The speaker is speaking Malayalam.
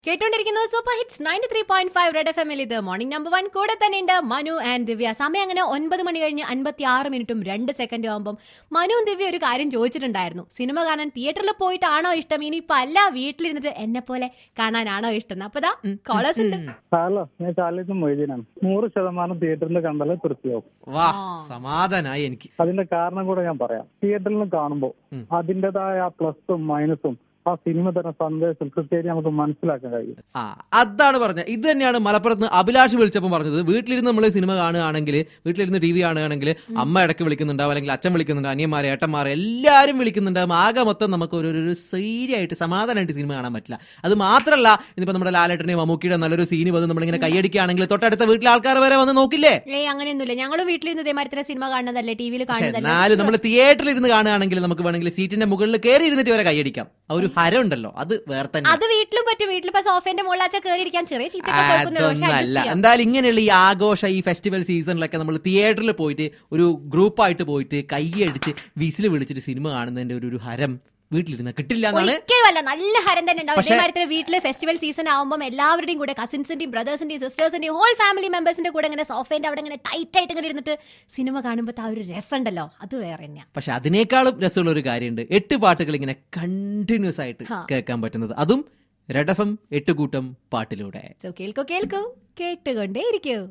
കേട്ടോണ്ടിരിക്കുന്നത് super hits ninety three point five red F എമ്മിൽ ഇത് മോർണിംഗ് നമ്പർ വൺ കൂടെ തന്നെ ഉണ്ട് മനു ആൻഡ് ദിവ്യ സമയം അങ്ങനെ ഒൻപത് മണി കഴിഞ്ഞ് അൻപത്തി ആറ് മിനിറ്റും രണ്ട് സെക്കൻഡും ആകുമ്പോൾ മനുവും ദിവ്യ ഒരു കാര്യം ചോദിച്ചിട്ടുണ്ടായിരുന്നു സിനിമ കാണാൻ തിയേറ്ററിൽ പോയിട്ടാണോ ഇഷ്ടം ഇനിയിപ്പോ അല്ല വീട്ടിലിരുന്നിട്ട് എന്നെ പോലെ കാണാനാണോ ഇഷ്ടം അപ്പൊ ദാ കോളേഴ്സ് ഉണ്ട് ഹലോ ഞാൻ ചാലിന്ന് മൊയ്തീനാണ് നൂറ് ശതമാനം തിയേറ്ററിൽ കണ്ടാലേ തൃപ്തിയാവും വാ സമാധാനായി എനിക്ക് അതിന്റെ കാരണം കൂടെ ഞാൻ പറയാം തിയേറ്ററിൽ നിന്ന് കാണുമ്പോൾ അതിന്റേതായ ആ പ്ലസും മൈനസും ആ സിനിമ തരുന്ന സന്ദേശം കൃത്യമായിട്ട് നമുക്ക് മനസ്സിലാക്കാൻ കഴിയും ആ അതാണ് പറഞ്ഞത് ഇത് തന്നെയാണ് മലപ്പുറത്ത് നിന്ന് അഭിലാഷ് വിളിച്ചപ്പോൾ പറഞ്ഞത് വീട്ടിലിരുന്ന് നമ്മൾ സിനിമ കാണുകയാണെങ്കിൽ വീട്ടിലിരുന്ന് ടി വി കാണുകയാണെങ്കിൽ അമ്മ ഇടയ്ക്ക് വിളിക്കുന്നുണ്ടാവും അല്ലെങ്കിൽ അച്ഛൻ വിളിക്കുന്നുണ്ട് അനിയന്മാരെ ഏട്ടന്മാരെ എല്ലാവരും വിളിക്കുന്നുണ്ടാവും ആകെ മൊത്തം നമുക്ക് ഒരു ഒരു സ്വൈര്യമായിട്ട് സമാധാനമായിട്ട് സിനിമ കാണാൻ പറ്റില്ല അത് മാത്രമല്ല ഇന്നിപ്പോ നമ്മുടെ ലാലേട്ടനെയും മമ്മൂക്കിയുടെ നല്ലൊരു സീന് വന്ന് നമ്മളിങ്ങനെ കൈയടിക്കുകയാണെങ്കിൽ തൊട്ടടുത്ത വീട്ടിലെ ആൾക്കാർ വരെ വന്ന് നോക്കില്ലേ ഏയ് അങ്ങനെയൊന്നുമില്ല ഞങ്ങൾ വീട്ടിലിരുന്ന് ഇതേമാതിരി സിനിമ കാണുന്നതല്ലേ ടി വിയിൽ പക്ഷെ കാണുന്നതല്ലേ എന്നാലും നമ്മൾ തിയേറ്ററിൽ ഇരുന്ന് കാണുകയാണെങ്കിൽ നമുക്ക് വേണമെങ്കിൽ സീറ്റിന്റെ മുകളിൽ കയറി ഇരുന്നിട്ട് വരെ കൈയടിക്കാം ആ ഒരു ഹരം ഉണ്ടല്ലോ അത് വേറെ തന്നെ അത് വീട്ടിലും പറ്റും വീട്ടിലിപ്പോ സോഫേന്റെ മുകളിലാച്ച കയറിയിരിക്കാൻ ചെറിയ ചീത്തൊക്കെ കേൾക്കുന്നുള്ളൂ പക്ഷെ adjust അതൊന്നല്ല ചെയ്യാം. എന്തായാലും ഇങ്ങനെയുള്ള ഈ ആഘോഷ ഈ ഫെസ്റ്റിവൽ സീസണിലൊക്കെ നമ്മൾ തിയേറ്ററിൽ പോയിട്ട് ഒരു ഗ്രൂപ്പായിട്ട് പോയിട്ട് കൈയടിച്ച് വിസിൽ വിളിച്ചിട്ട് സിനിമ കാണുന്നതിന്റെ ഒരു ഒരു ഹരം വീട്ടിലിരുന്ന കിട്ടില്ല എന്നാണ് ഒരിക്കലും അല്ല നല്ല ഹരം തന്നെ ഉണ്ടാവും പക്ഷേ- ഇതേമാതിരി വീട്ടില് ഫെസ്റ്റിവൽ സീസൺ ആവുമ്പോൾ എല്ലാവരുടെയും കൂടെ കസിൻസിന്റെയും ബ്രദേഴ്സിന്റെയും സിസ്റ്റേഴ്സിന്റെയും ഹോൾ ഫാമിലി മെമ്പേഴ്സിന്റെ കൂടെ ഇങ്ങനെ സോഫേന്റെ അവിടെ ഇങ്ങനെ ടൈറ്റ് ആയിട്ട് ഇങ്ങനെ ഇരുന്നിട്ട് സിനിമ കാണുമ്പോൾ ആ ഒരു രസം ഉണ്ടല്ലോ അത് വേറെ തന്നെയാ പക്ഷെ അതിനേക്കാളും രസമുള്ള ഒരു കാര്യമുണ്ട് എട്ട് പാട്ടുകൾ ഇങ്ങനെ കണ്ടിന്യൂസ് ആയിട്ട് ഹാ. കേൾക്കാൻ പറ്റുന്നത് അതും റെഡ് എഫ് എം എട്ട് കൂട്ടം പാട്ടിലൂടെ സോ കേൾക്കൂ കേൾക്കൂ കേട്ടുകൊണ്ടേ ഇരിക്കൂ